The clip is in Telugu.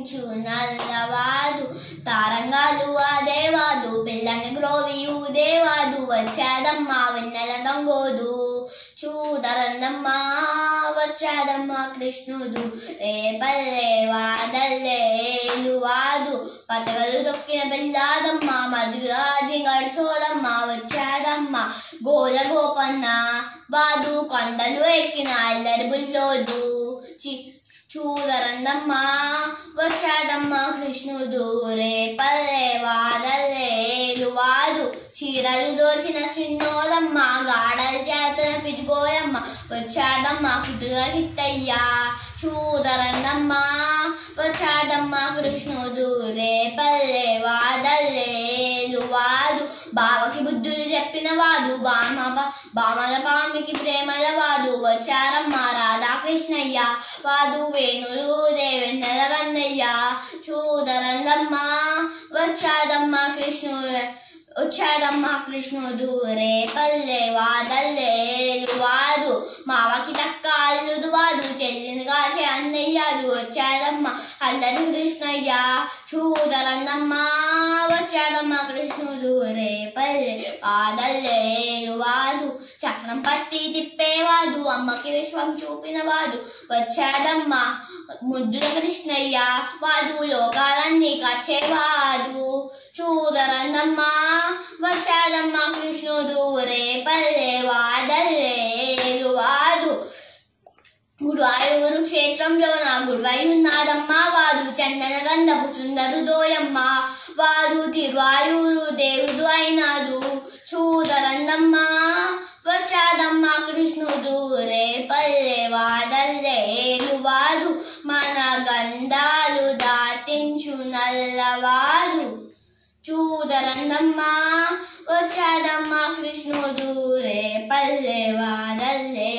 దాటించు నల్లవాడు తారంగాలు అదేవాడు పిల్లని గ్రోవి ఉదేవాడు వచ్చాడమ్మా వెన్నెల దొంగోదు చూదరందమ్మా వచ్చాడమ్మా కృష్ణుడు రేపల్లే వాడల్లేలువాడు పతగలు తొక్కిన పిల్లాదమ్మా మధురాది గడిచోదమ్మా వచ్చాడమ్మా గోల గోపన్న వాడు కొండలు ఎక్కిన అల్లరి బుల్లోదు చి చూదరందమ్మా వచ్చాడమ్మా కృష్ణుడు రేపల్లే వాడలేలు వాడు చీరలు దోచిన చిన్నోదమ్మ గాడల చేతన పిడిగోయమ్మ వచ్చాడమ్మా కుటుగా హిట్టయ్యా చూదరందమ్మా వచ్చాడమ్మా కృష్ణుడు రేపల్లే వాడలేలు వాడు బావకి బుద్ధులు చెప్పిన వాడు బామ బామల పామికి ప్రేమల వాడు వచ్చారమ్మా రాధాకృష్ణయ్య వాడు వేణులు దేవేంద్ర రన్నయ్య చూదరందమ్మా వచ్చాడమ్మా కృష్ణుడు వచ్చాడమ్మా కృష్ణుడు రేపల్లె వాదల్లేలు వాడు మావకి తక్క అల్లుడు వాడు చెల్లిని కాసే అన్నయ్యాడు వచ్చాడమ్మా అల్లరి కృష్ణయ్య చూదరన్నమ్మా వచ్చాడమ్మా కృష్ణుడు రేపల్లె వాదల్లేలు వాడు చక్రం పట్టి తిప్పేవాడు అమ్మకి విశ్వం చూపినవాడు వచ్చాడమ్మా ముద్దుల కృష్ణయ్య వాడు లోకాలన్నీ కచ్చేవాడు చూదరన్నమ్మా వచ్చాడమ్మా కృష్ణుడు రేపల్లె వాడల్లేలు వాడు గురువాయూరు క్షేత్రంలో నా గురువై ఉన్నారమ్మా వారు చందన గంధపు సుందరు దోయమ్మ వారు తిరువాయూరు దేవుడు అయినారు చూదరందమ్మా వచ్చాడమ్మా కృష్ణుడు రేపల్లె వాడల్లేలు వారు మన గంధాలు దాటించు నల్లవారు చూదరందమ్మా వచ్చాడమ్మా కృష్ణుడు రేపల్లె వాడల్లే